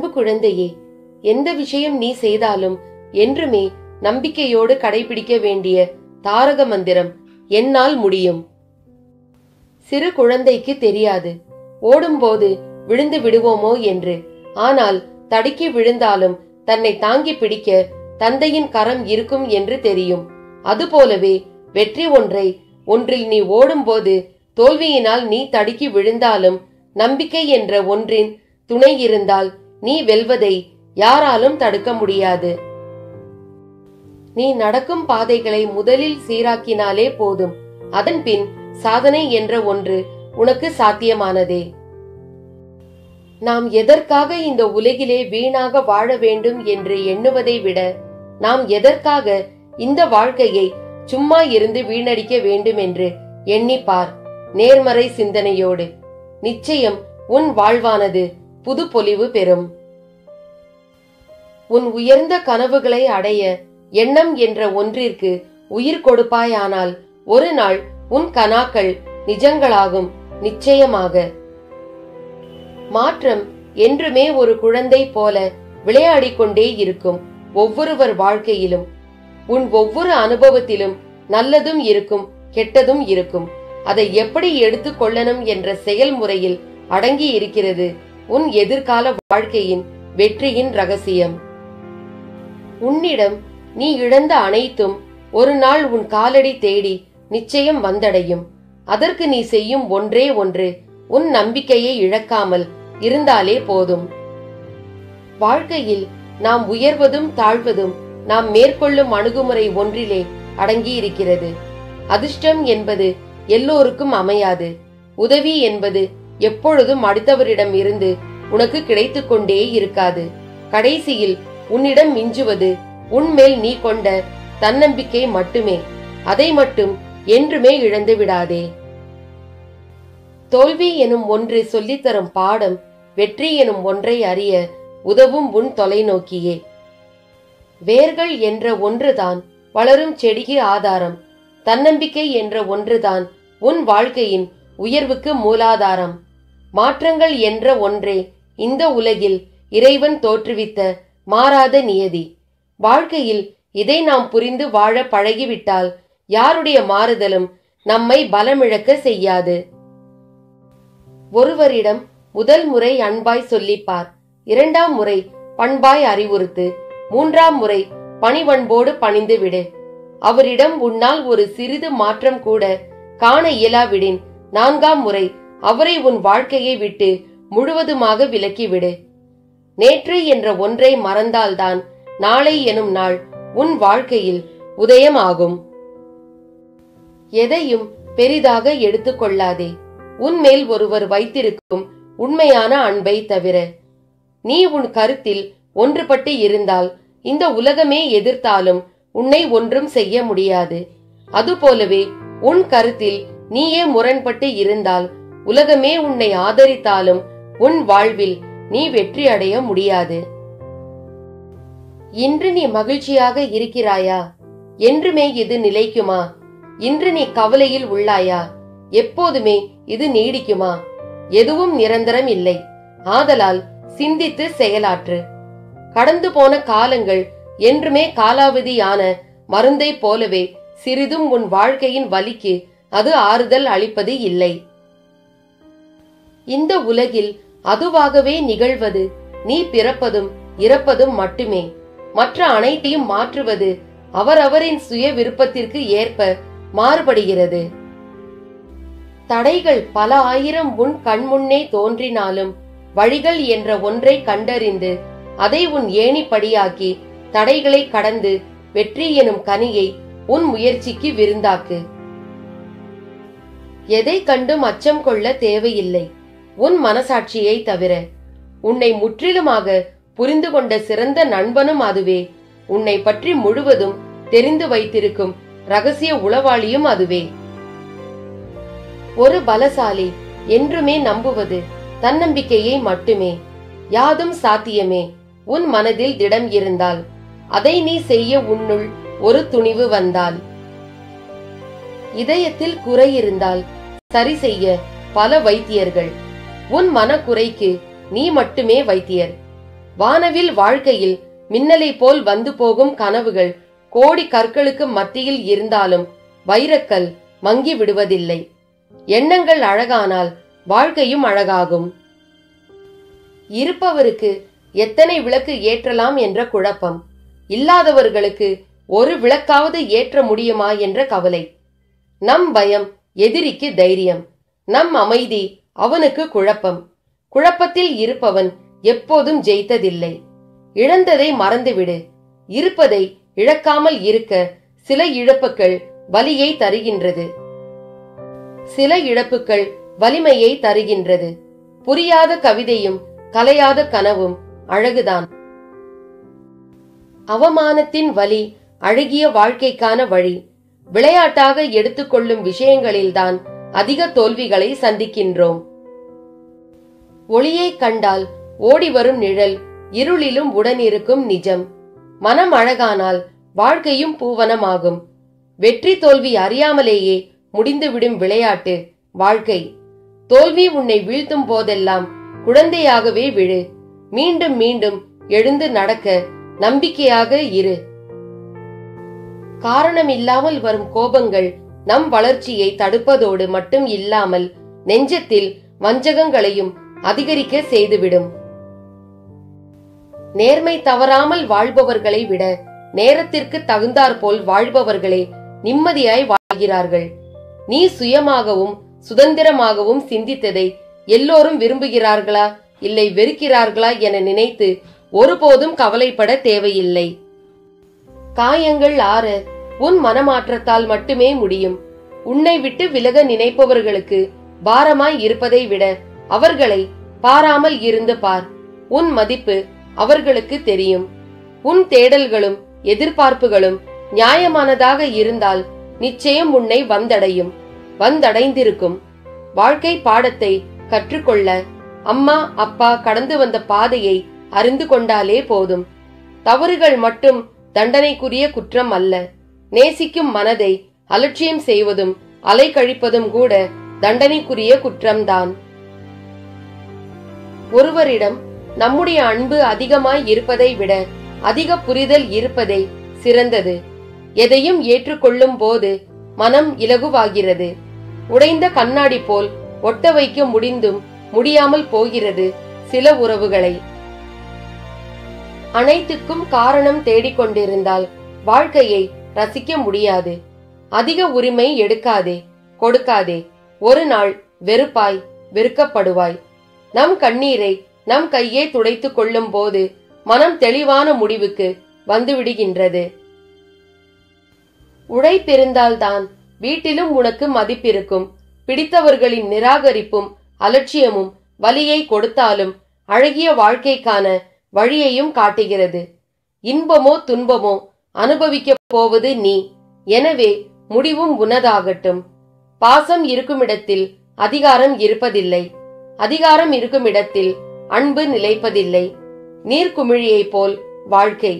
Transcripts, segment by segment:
அன்பு குழந்தையே எந்த விஷயம் நீ செய்தாலும் என்றுமே நம்பிக்கையோடு கடைபிடிக்க வேண்டிய தாரக மந்திரம் என்னால் முடியும் சிறு குழந்தைக்கு தெரியாது ஓடும்போது விழுந்து விடுவோமோ என்று ஆனால் தடுக்கி விழுந்தாலும் தன்னை தாங்கி பிடிக்க தந்தையின் கரம் இருக்கும் என்று தெரியும் அதுபோலவே வெற்றி ஒன்றை ஒன்றில் நீ ஓடும்போது தோல்வியினால் நீ தடுக்கி விழுந்தாலும் நம்பிக்கை என்ற ஒன்றின் துணை இருந்தால் நீ வெல்வதை யாராலும் தடுக்க முடியாது நீ நடக்கும் பாதைகளை முதலில் சீராக்கினாலே போதும் அதன் பின் சாதனை என்ற ஒன்று உனக்கு சாத்தியமானதே நாம் எதற்காக இந்த உலகிலே வீணாக வாழ வேண்டும் என்று எண்ணுவதை விட நாம் எதற்காக இந்த வாழ்க்கையை சும்மா இருந்து வீணடிக்க வேண்டும் என்று எண்ணிப்பார் நேர்மறை சிந்தனையோடு நிச்சயம் உன் வாழ்வானது புது பொலிவு பெறும் உன் உயர்ந்த கனவுகளை அடைய எண்ணம் என்ற ஒன்றிற்கு உயிர் கொடுப்பாயானால் ஒரு நாள் உன் கனாக்கள் நிஜங்களாகும் நிச்சயமாக மாற்றம் என்றுமே ஒரு குழந்தை போல விளையாடிக் கொண்டே இருக்கும் ஒவ்வொருவர் வாழ்க்கையிலும் உன் ஒவ்வொரு அனுபவத்திலும் நல்லதும் இருக்கும் கெட்டதும் இருக்கும் அதை எப்படி எடுத்துக் கொள்ளணும் என்ற செயல்முறையில் அடங்கி இருக்கிறது உன் எதிர்கால வாழ்க்கையின் வெற்றியின் ரகசியம் உன்னிடம் நீ இழந்த அனைத்தும் ஒரு நாள் உன் காலடி தேடி நிச்சயம் வந்தடையும் அதற்கு நீ செய்யும் ஒன்றே ஒன்று உன் நம்பிக்கையை இழக்காமல் இருந்தாலே போதும் வாழ்க்கையில் நாம் உயர்வதும் தாழ்வதும் நாம் மேற்கொள்ளும் அணுகுமுறை ஒன்றிலே அடங்கி இருக்கிறது அதிர்ஷ்டம் என்பது எல்லோருக்கும் அமையாது உதவி என்பது எப்பொழுதும் அடுத்தவரிடம் இருந்து உனக்கு கிடைத்துக் கொண்டே இருக்காது கடைசியில் உன்னிடம் மிஞ்சுவது உன்மேல் நீ கொண்ட தன்னம்பிக்கை மட்டுமே அதை மட்டும் என்றுமே இழந்து விடாதே தோல்வி எனும் ஒன்று சொல்லித்தரும் பாடம் வெற்றி எனும் ஒன்றை அறிய உதவும் உன் தொலைநோக்கியே வேர்கள் என்ற ஒன்றுதான் வளரும் செடிக்கு ஆதாரம் தன்னம்பிக்கை என்ற ஒன்றுதான் உன் வாழ்க்கையின் உயர்வுக்கு மூலாதாரம் மாற்றங்கள் என்ற ஒன்றே இந்த உலகில் இறைவன் தோற்றுவித்த மாறாத நியதி வாழ்க்கையில் இதை நாம் புரிந்து வாழ பழகிவிட்டால் யாருடைய மாறுதலும் நம்மை பலமிழக்க செய்யாது ஒருவரிடம் முதல் முறை அன்பாய் சொல்லிப்பார் இரண்டாம் முறை பண்பாய் அறிவுறுத்து மூன்றாம் முறை பணிவன்போடு பணிந்து விடு அவரிடம் உன்னால் ஒரு சிறிது மாற்றம் கூட காண இயலாவிடின் நான்காம் முறை அவரை உன் வாழ்க்கையை விட்டு முழுவதுமாக விலக்கிவிடு நேற்று என்ற ஒன்றை மறந்தால்தான் நாளை எனும் நாள் உன் வாழ்க்கையில் உதயமாகும் எதையும் பெரிதாக எடுத்துக்கொள்ளாதே உன்மேல் ஒருவர் வைத்திருக்கும் உண்மையான அன்பை தவிர நீ உன் கருத்தில் ஒன்றுபட்டு இருந்தால் இந்த உலகமே எதிர்த்தாலும் உன்னை ஒன்றும் செய்ய முடியாது அதுபோலவே உன் கருத்தில் நீயே முரண்பட்டு இருந்தால் உலகமே உன்னை ஆதரித்தாலும் உன் வாழ்வில் நீ வெற்றி அடைய முடியாது இன்று நீ மகிழ்ச்சியாக இருக்கிறாயா என்றுமே இது நிலைக்குமா இன்று நீ கவலையில் உள்ளாயா எப்போதுமே இது நீடிக்குமா எதுவும் நிரந்தரம் இல்லை ஆதலால் சிந்தித்து செயலாற்று கடந்து போன காலங்கள் என்றுமே காலாவதியான மருந்தை போலவே சிறிதும் உன் வாழ்க்கையின் வலிக்கு அது ஆறுதல் அளிப்பது இல்லை இந்த உலகில் அதுவாகவே நிகழ்வது நீ பிறப்பதும் இறப்பதும் மட்டுமே மற்ற அனைத்தையும் மாற்றுவது அவரவரின் சுய விருப்பத்திற்கு ஏற்ப மாறுபடுகிறது தடைகள் பல ஆயிரம் உன் கண்முன்னே தோன்றினாலும் வழிகள் என்ற ஒன்றை கண்டறிந்து அதை உன் ஏணிப்படியாக்கி தடைகளை கடந்து வெற்றி எனும் கனியை உன் முயற்சிக்கு விருந்தாக்கு எதை கண்டும் அச்சம் கொள்ள தேவையில்லை உன் மனசாட்சியை தவிர உன்னை முற்றிலுமாக புரிந்து கொண்ட சிறந்த நண்பனும் அதுவே உன்னை பற்றி முழுவதும் தெரிந்து வைத்திருக்கும் ரகசிய உளவாளியும் அதுவே ஒரு பலசாலி என்றுமே நம்புவது தன்னம்பிக்கையை மட்டுமே யாதும் சாத்தியமே உன் மனதில் திடம் இருந்தால் அதை நீ செய்ய உன்னுள் ஒரு துணிவு வந்தால் இதயத்தில் குறை இருந்தால் சரி செய்ய பல வைத்தியர்கள் உன் மனக்குறைக்கு நீ மட்டுமே வைத்தியர் வானவில் வாழ்க்கையில் மின்னலை போல் வந்து போகும் கனவுகள் கோடி கற்களுக்கு மத்தியில் இருந்தாலும் வைரக்கல் மங்கி விடுவதில்லை எண்ணங்கள் அழகானால் வாழ்க்கையும் அழகாகும் இருப்பவருக்கு எத்தனை விளக்கு ஏற்றலாம் என்ற குழப்பம் இல்லாதவர்களுக்கு ஒரு விளக்காவது ஏற்ற முடியுமா என்ற கவலை நம் பயம் எதிரிக்கு தைரியம் நம் அமைதி அவனுக்கு குழப்பம் குழப்பத்தில் இருப்பவன் எப்போதும் ஜெயித்ததில்லை இழந்ததை மறந்துவிடு இருப்பதை இழக்காமல் இருக்க சில இழப்புகள் வலியை தருகின்றது சில இழப்புகள் வலிமையை தருகின்றது புரியாத கவிதையும் கலையாத கனவும் அழகுதான் அவமானத்தின் வலி அழகிய வாழ்க்கைக்கான வழி விளையாட்டாக எடுத்துக்கொள்ளும் விஷயங்களில்தான் அதிக தோல்விகளை சந்திக்கின்றோம் ஒளியை கண்டால் ஓடி வரும் நிழல் இருளிலும் உடனிருக்கும் நிஜம் மனம் அழகானால் வாழ்க்கையும் பூவனமாகும் வெற்றி தோல்வி அறியாமலேயே முடிந்துவிடும் விளையாட்டு வாழ்க்கை தோல்வி உன்னை வீழ்த்தும் போதெல்லாம் குழந்தையாகவே விழு மீண்டும் மீண்டும் எழுந்து நடக்க நம்பிக்கையாக இரு காரணமில்லாமல் வரும் கோபங்கள் நம் வளர்ச்சியை தடுப்பதோடு மட்டும் இல்லாமல் நெஞ்சத்தில் வஞ்சகங்களையும் அதிகரிக்க செய்துவிடும் நேர்மை தவறாமல் வாழ்பவர்களை விட நேரத்திற்கு தகுந்தாற்போல் வாழ்பவர்களே நிம்மதியாய் வாழ்கிறார்கள் நீ சுயமாகவும் சுதந்திரமாகவும் சிந்தித்ததை எல்லோரும் விரும்புகிறார்களா இல்லை வெறுக்கிறார்களா என நினைத்து ஒருபோதும் கவலைப்பட தேவையில்லை காயங்கள் ஆற உன் மனமாற்றத்தால் மட்டுமே முடியும் உன்னை விட்டு விலக நினைப்பவர்களுக்கு பாரமாய் இருப்பதை விட அவர்களை பாராமல் இருந்து பார் உன் மதிப்பு அவர்களுக்கு தெரியும் உன் தேடல்களும் எதிர்பார்ப்புகளும் நியாயமானதாக இருந்தால் நிச்சயம் உன்னை வந்தடையும் வந்தடைந்திருக்கும் வாழ்க்கை பாடத்தை கற்றுக்கொள்ள அம்மா அப்பா கடந்து வந்த பாதையை அறிந்து கொண்டாலே போதும் தவறுகள் மட்டும் தண்டனைக்குரிய குற்றம் அல்ல நேசிக்கும் மனதை அலட்சியம் செய்வதும் அலைக்கழிப்பதும் கூட தண்டனைக்குரிய குற்றம்தான் ஒருவரிடம் நம்முடைய அன்பு அதிகமாய் இருப்பதை விட அதிக புரிதல் இருப்பதே சிறந்தது எதையும் ஏற்றுக்கொள்ளும் போது மனம் இலகுவாகிறது உடைந்த கண்ணாடி போல் ஒட்ட வைக்க முடிந்தும் முடியாமல் போகிறது சில உறவுகளை அனைத்துக்கும் காரணம் தேடிக்கொண்டிருந்தால் வாழ்க்கையை ரசிக்க முடியாது அதிக உரிமை எடுக்காதே கொடுக்காதே ஒரு நாள் வெறுப்பாய் வெறுக்கப்படுவாய் நம் கண்ணீரை நம் கையே துடைத்துக் கொள்ளும் போது மனம் தெளிவான முடிவுக்கு வந்துவிடுகின்றது உழைப்பிருந்தால்தான் வீட்டிலும் உனக்கு மதிப்பிருக்கும் பிடித்தவர்களின் நிராகரிப்பும் அலட்சியமும் வலியை கொடுத்தாலும் அழகிய வாழ்க்கைக்கான வழியையும் காட்டுகிறது இன்பமோ துன்பமோ அனுபவிக்கப் போவது நீ எனவே முடிவும் உனதாகட்டும் பாசம் இருக்கும் இடத்தில் அதிகாரம் இருப்பதில்லை அதிகாரம் இருக்கும் இடத்தில் அன்பு நிலைப்பதில்லை நீர்க்குமிழியைப் போல் வாழ்க்கை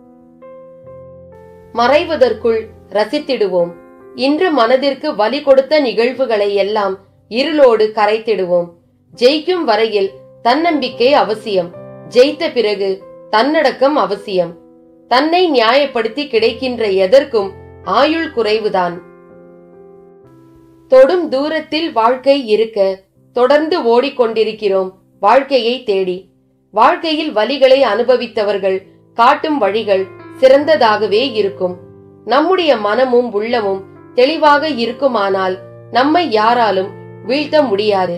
மறைவதற்குள் ரசித்திடுவோம் இன்று மனதிற்கு வலி கொடுத்த நிகழ்வுகளை எல்லாம் இருளோடு கரைத்திடுவோம் ஜெயிக்கும் வரையில் தன்னம்பிக்கை அவசியம் ஜெயித்த பிறகு தன்னடக்கம் அவசியம் தன்னை நியாயப்படுத்தி கிடைக்கின்ற எதற்கும் ஆயுள் குறைவுதான் தொடும் தூரத்தில் வாழ்க்கை இருக்க தொடர்ந்து ஓடிக்கொண்டிருக்கிறோம் வாழ்க்கையை தேடி வாழ்க்கையில் வலிகளை அனுபவித்தவர்கள் காட்டும் வழிகள் சிறந்ததாகவே இருக்கும் நம்முடைய மனமும் உள்ளமும் தெளிவாக இருக்குமானால் நம்மை யாராலும் வீழ்த்த முடியாது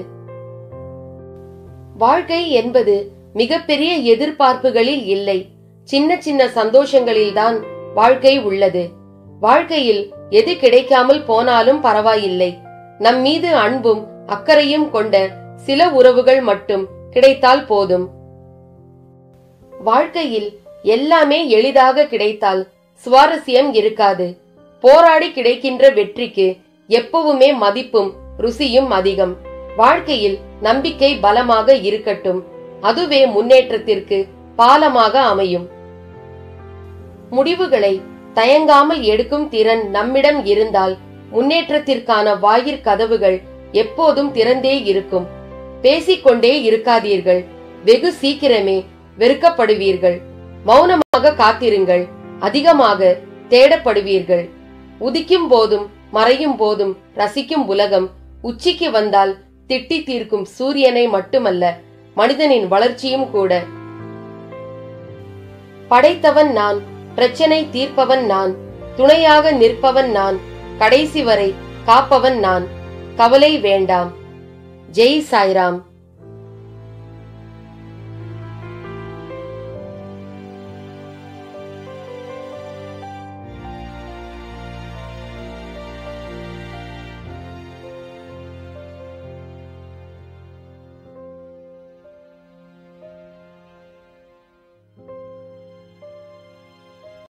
வாழ்க்கை என்பது மிகப்பெரிய எதிர்பார்ப்புகளில் இல்லை சின்ன சின்ன சந்தோஷங்களில்தான் வாழ்க்கை உள்ளது வாழ்க்கையில் எது கிடைக்காமல் போனாலும் பரவாயில்லை நம் மீது அன்பும் அக்கறையும் கொண்ட சில உறவுகள் மட்டும் கிடைத்தால் போதும் வாழ்க்கையில் எல்லாமே எளிதாக கிடைத்தால் சுவாரஸ்யம் இருக்காது போராடி கிடைக்கின்ற வெற்றிக்கு எப்பவுமே மதிப்பும் ருசியும் அதிகம் வாழ்க்கையில் நம்பிக்கை பலமாக இருக்கட்டும் அதுவே முன்னேற்றத்திற்கு பாலமாக அமையும் முடிவுகளை தயங்காமல் எடுக்கும் திறன் நம்மிடம் இருந்தால் முன்னேற்றத்திற்கான வாயிற் கதவுகள் எப்போதும் திறந்தே இருக்கும் பேசிக்கொண்டே இருக்காதீர்கள் வெகு சீக்கிரமே வெறுக்கப்படுவீர்கள் மௌனமாக காத்திருங்கள் அதிகமாக தேடப்படுவீர்கள் உதிக்கும் போதும் மறையும் போதும் ரசிக்கும் உலகம் உச்சிக்கு வந்தால் திட்டி தீர்க்கும் சூரியனை மட்டுமல்ல மனிதனின் வளர்ச்சியும் கூட படைத்தவன் நான் பிரச்சனை தீர்ப்பவன் நான் துணையாக நிற்பவன் நான் கடைசி வரை காப்பவன் நான் கவலை வேண்டாம் ஜெய் சாய்ராம்